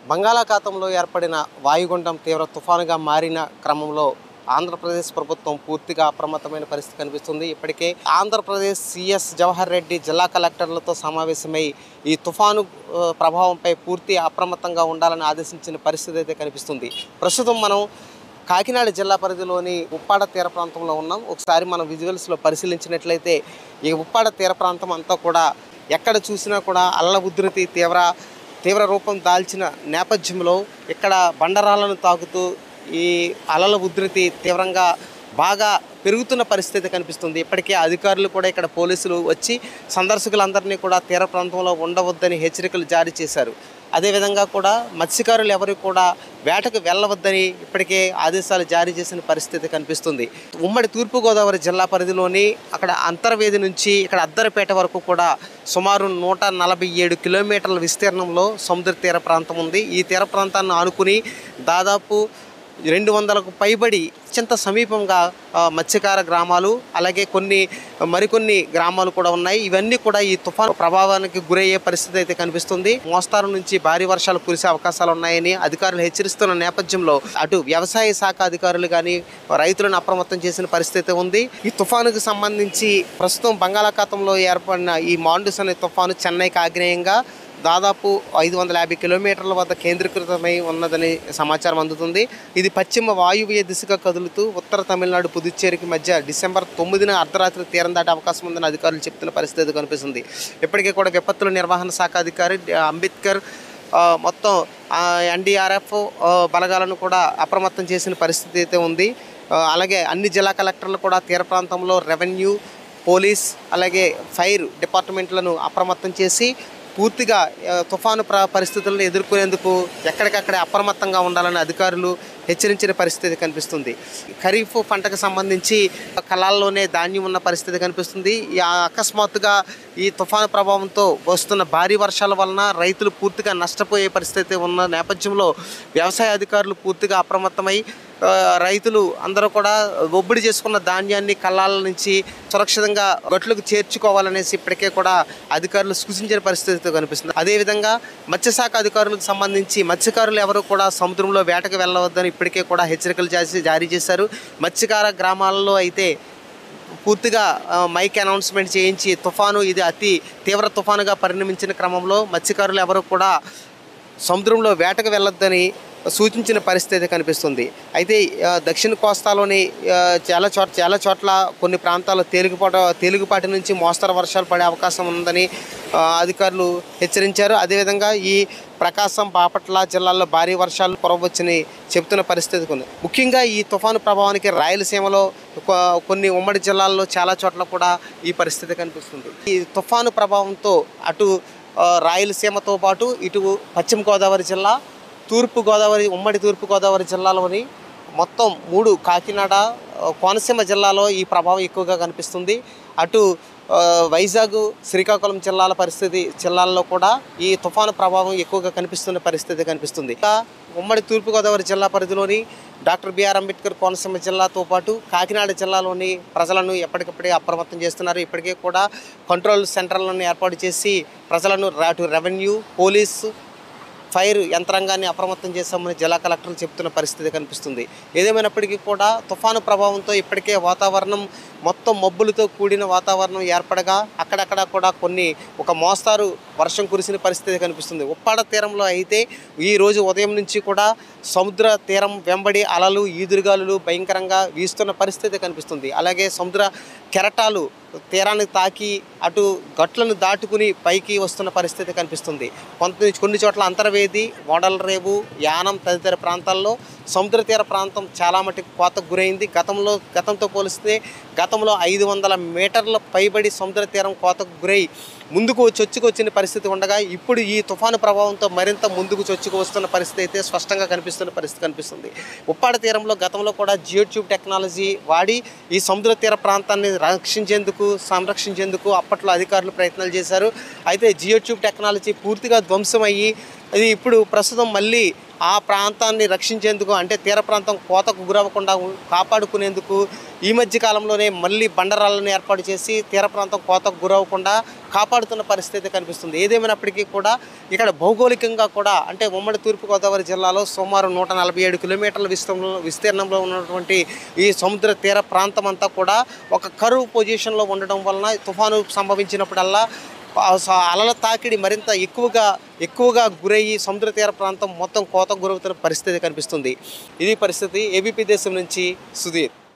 బంగాళాఖాతంలో ఏర్పడిన వాయుగుండం తీవ్ర తుఫానుగా మారిన క్రమంలో ఆంధ్రప్రదేశ్ ప్రభుత్వం పూర్తిగా అప్రమత్తమైన పరిస్థితి కనిపిస్తుంది ఇప్పటికే ఆంధ్రప్రదేశ్ సిఎస్ జవహర్ రెడ్డి జిల్లా కలెక్టర్లతో సమావేశమై ఈ తుఫాను ఆ, ప్రభావంపై పూర్తి అప్రమత్తంగా ఉండాలని ఆదేశించిన పరిస్థితి అయితే కనిపిస్తుంది ప్రస్తుతం మనం కాకినాడ జిల్లా పరిధిలోని ఉప్పాడ తీర ప్రాంతంలో ఉన్నాం ఒకసారి మనం విజువల్స్లో పరిశీలించినట్లయితే ఈ ఉప్పాడ తీర ప్రాంతం అంతా కూడా ఎక్కడ చూసినా కూడా అల్ల ఉధృతి తీవ్ర తీవ్ర రూపం దాల్చిన నేపథ్యంలో ఇక్కడ బండరాలను తాకుతూ ఈ అలల ఉధృతి తీవ్రంగా బాగా పెరుగుతున్న పరిస్థితి కనిపిస్తుంది ఇప్పటికే అధికారులు కూడా ఇక్కడ పోలీసులు వచ్చి సందర్శకులందరినీ కూడా తీర ప్రాంతంలో ఉండవద్దని హెచ్చరికలు జారీ చేశారు అదేవిధంగా కూడా మత్స్యకారులు ఎవరు కూడా వేటకు వెళ్ళవద్దని ఇప్పటికే ఆదేశాలు జారీ చేసిన పరిస్థితి కనిపిస్తుంది ఉమ్మడి తూర్పుగోదావరి జిల్లా పరిధిలోని అక్కడ అంతర్వేది నుంచి ఇక్కడ అద్దరపేట వరకు కూడా సుమారు నూట నలభై ఏడు కిలోమీటర్ల విస్తీర్ణంలో సముద్ర తీర ప్రాంతం ఉంది ఈ తీర ప్రాంతాన్ని ఆనుకుని దాదాపు రెండు వందలకు పైబడి అత్యంత సమీపంగా ఆ, మత్స్యకార గ్రామాలు అలాగే కొన్ని మరికొన్ని గ్రామాలు కూడా ఉన్నాయి ఇవన్నీ కూడా ఈ తుఫాను ప్రభావానికి గురయ్యే పరిస్థితి అయితే కనిపిస్తుంది మోస్తారు నుంచి భారీ వర్షాలు కురిసే అవకాశాలు ఉన్నాయని అధికారులు హెచ్చరిస్తున్న నేపథ్యంలో అటు వ్యవసాయ శాఖ అధికారులు కానీ రైతులను అప్రమత్తం చేసిన పరిస్థితి ఉంది ఈ తుఫానుకు సంబంధించి ప్రస్తుతం బంగాళాఖాతంలో ఏర్పడిన ఈ మాండూస్ అనే తుఫాను చెన్నైకి ఆగ్నేయంగా దాదాపు ఐదు వందల యాభై కిలోమీటర్ల వద్ద కేంద్రీకృతమై ఉన్నదని సమాచారం అందుతుంది ఇది పశ్చిమ వాయువ్య దిశగా కదులుతూ ఉత్తర తమిళనాడు పుదుచ్చేరికి మధ్య డిసెంబర్ తొమ్మిదిన అర్ధరాత్రి తీరం దాటే అవకాశం ఉందని అధికారులు చెప్తున్న పరిస్థితి కనిపిస్తుంది ఇప్పటికే కూడా విపత్తుల నిర్వహణ శాఖ అధికారి డి- అంబేద్కర్ ఆ, మొత్తం ఎన్డీఆర్ఎఫ్ బలగాలను కూడా అప్రమత్తం చేసిన పరిస్థితి అయితే ఉంది ఆ, అలాగే అన్ని జిల్లా కలెక్టర్లు కూడా తీర ప్రాంతంలో రెవెన్యూ పోలీస్ అలాగే ఫైర్ డిపార్ట్మెంట్లను అప్రమత్తం చేసి పూర్తిగా ఆ, తుఫాను ప్ర పరిస్థితులను ఎదుర్కొనేందుకు ఎక్కడికక్కడే అప్రమత్తంగా ఉండాలని అధికారులు హెచ్చరించిన పరిస్థితి కనిపిస్తుంది ఖరీఫ్ పంటకు సంబంధించి కళాల్లోనే ధాన్యం ఉన్న పరిస్థితి కనిపిస్తుంది ఈ ఆ అకస్మాత్తుగా ఈ తుఫాను ప్రభావంతో వస్తున్న భారీ వర్షాల వలన రైతులు పూర్తిగా నష్టపోయే పరిస్థితి ఉన్న నేపథ్యంలో వ్యవసాయ అధికారులు పూర్తిగా అప్రమత్తమై ఆ, రైతులు అందరూ కూడా ఒబ్బిడి చేసుకున్న ధాన్యాన్ని కళ్ళాల నుంచి సురక్షితంగా గట్లకు చేర్చుకోవాలనేసి ఇప్పటికే కూడా అధికారులు సూచించిన పరిస్థితి కనిపిస్తుంది అదేవిధంగా మత్స్యశాఖ అధికారులకు సంబంధించి మత్స్యకారులు ఎవరు కూడా సముద్రంలో వేటకు వెళ్ళవద్దని ఇప్పటికే కూడా హెచ్చరికలు చేసి జారీ చేశారు మత్స్యకార గ్రామాలలో అయితే పూర్తిగా ఆ, మైక్ అనౌన్స్మెంట్ చేయించి తుఫాను ఇది అతి తీవ్ర తుఫానుగా పరిణమించిన క్రమంలో మత్స్యకారులు ఎవరు కూడా సముద్రంలో వేటకు వెళ్ళొద్దని సూచించిన పరిస్థితి కనిపిస్తుంది అయితే ఆ, దక్షిణ కోస్తాలోని ఆ, చాలా చోట్ల చాలా చోట్ల కొన్ని ప్రాంతాల్లో తేలికపాటు తేలికపాటి నుంచి మోస్తరు వర్షాలు పడే అవకాశం ఉందని ఆ, అధికారులు హెచ్చరించారు అదేవిధంగా ఈ ప్రకాశం బాపట్ల జిల్లాల్లో భారీ వర్షాలు కురవచ్చని చెబుతున్న పరిస్థితి ఉంది ముఖ్యంగా ఈ తుఫాను ప్రభావానికి రాయలసీమలో కొ- కొన్ని ఉమ్మడి జిల్లాల్లో చాలా చోట్ల కూడా ఈ పరిస్థితి కనిపిస్తుంది ఈ తుఫాను ప్రభావంతో అటు ఆ, రాయలసీమతో పాటు ఇటు పశ్చిమ గోదావరి జిల్లా తూర్పు గోదావరి ఉమ్మడి తూర్పు గోదావరి జిల్లాలోని మొత్తం మూడు కాకినాడ ఆ, కోనసీమ జిల్లాలో ఈ ప్రభావం ఎక్కువగా కనిపిస్తుంది అటు ఆ, వైజాగ్ శ్రీకాకుళం జిల్లాల పరిస్థితి జిల్లాల్లో కూడా ఈ తుఫాను ప్రభావం ఎక్కువగా కనిపిస్తున్న పరిస్థితి కనిపిస్తుంది ఇంకా ఉమ్మడి తూర్పుగోదావరి జిల్లా పరిధిలోని డాక్టర్ బిఆర్ అంబేద్కర్ కోనసీమ జిల్లాతో పాటు కాకినాడ జిల్లాలోని ప్రజలను ఎప్పటికప్పుడే అప్రమత్తం చేస్తున్నారు ఇప్పటికే కూడా కంట్రోల్ సెంటర్లను ఏర్పాటు చేసి ప్రజలను అటు రెవెన్యూ పోలీసు ఫైర్ యంత్రాంగాన్ని అప్రమత్తం చేశామని జిల్లా కలెక్టర్లు చెప్తున్న పరిస్థితి కనిపిస్తుంది ఏదేమైనప్పటికీ కూడా తుఫాను ప్రభావంతో ఇప్పటికే వాతావరణం మొత్తం మబ్బులతో కూడిన వాతావరణం ఏర్పడగా అక్కడక్కడ కూడా కొన్ని ఒక మోస్తారు వర్షం కురిసిన పరిస్థితి కనిపిస్తుంది ఉప్పాడ తీరంలో అయితే ఈ రోజు ఉదయం నుంచి కూడా సముద్ర తీరం వెంబడి అలలు ఈదురుగాలులు భయంకరంగా వీస్తున్న పరిస్థితి కనిపిస్తుంది అలాగే సముద్ర కెరటాలు తీరాన్ని తాకి అటు గట్లను దాటుకుని పైకి వస్తున్న పరిస్థితి కనిపిస్తుంది కొంత కొన్ని చోట్ల అంతర్వేది రేవు యానం తదితర ప్రాంతాల్లో సముద్ర తీర ప్రాంతం చాలా మటుకు కోతకు గురైంది గతంలో గతంతో పోలిస్తే గతంలో ఐదు వందల మీటర్ల పైబడి సముద్ర తీరం కోతకు గురై ముందుకు చొచ్చుకొచ్చిన పరిస్థితి ఉండగా ఇప్పుడు ఈ తుఫాను ప్రభావంతో మరింత ముందుకు చొచ్చుకు వస్తున్న పరిస్థితి అయితే స్పష్టంగా కనిపిస్తున్న పరిస్థితి కనిపిస్తుంది ఉప్పాడ తీరంలో గతంలో కూడా జియో ట్యూబ్ టెక్నాలజీ వాడి ఈ సముద్ర తీర ప్రాంతాన్ని రక్షించేందుకు సంరక్షించేందుకు అప్పట్లో అధికారులు ప్రయత్నాలు చేశారు అయితే జియో ట్యూబ్ టెక్నాలజీ పూర్తిగా ధ్వంసమయ్యి అది ఇప్పుడు ప్రస్తుతం మళ్ళీ ఆ ప్రాంతాన్ని రక్షించేందుకు అంటే తీర ప్రాంతం కోతకు గురవ్వకుండా ఉ- కాపాడుకునేందుకు ఈ మధ్య కాలంలోనే మళ్ళీ బండరాలను ఏర్పాటు చేసి తీర ప్రాంతం కోతకు గురవ్వకుండా కాపాడుతున్న పరిస్థితి కనిపిస్తుంది ఏదేమైనప్పటికీ కూడా ఇక్కడ భౌగోళికంగా కూడా అంటే ఉమ్మడి తూర్పుగోదావరి జిల్లాలో సుమారు నూట నలభై ఏడు కిలోమీటర్ల విస్తీర్ణంలో విస్తీర్ణంలో ఉన్నటువంటి ఈ సముద్ర తీర ప్రాంతం అంతా కూడా ఒక కరువు పొజిషన్లో ఉండడం వలన తుఫాను సంభవించినప్పుడల్లా ఆ స- అలల తాకిడి మరింత ఎక్కువగా ఎక్కువగా గురయ్యి సముద్ర తీర ప్రాంతం మొత్తం కోత గురవుతున్న పరిస్థితి కనిపిస్తుంది ఇది పరిస్థితి ఏబీపీ దేశం నుంచి సుధీర్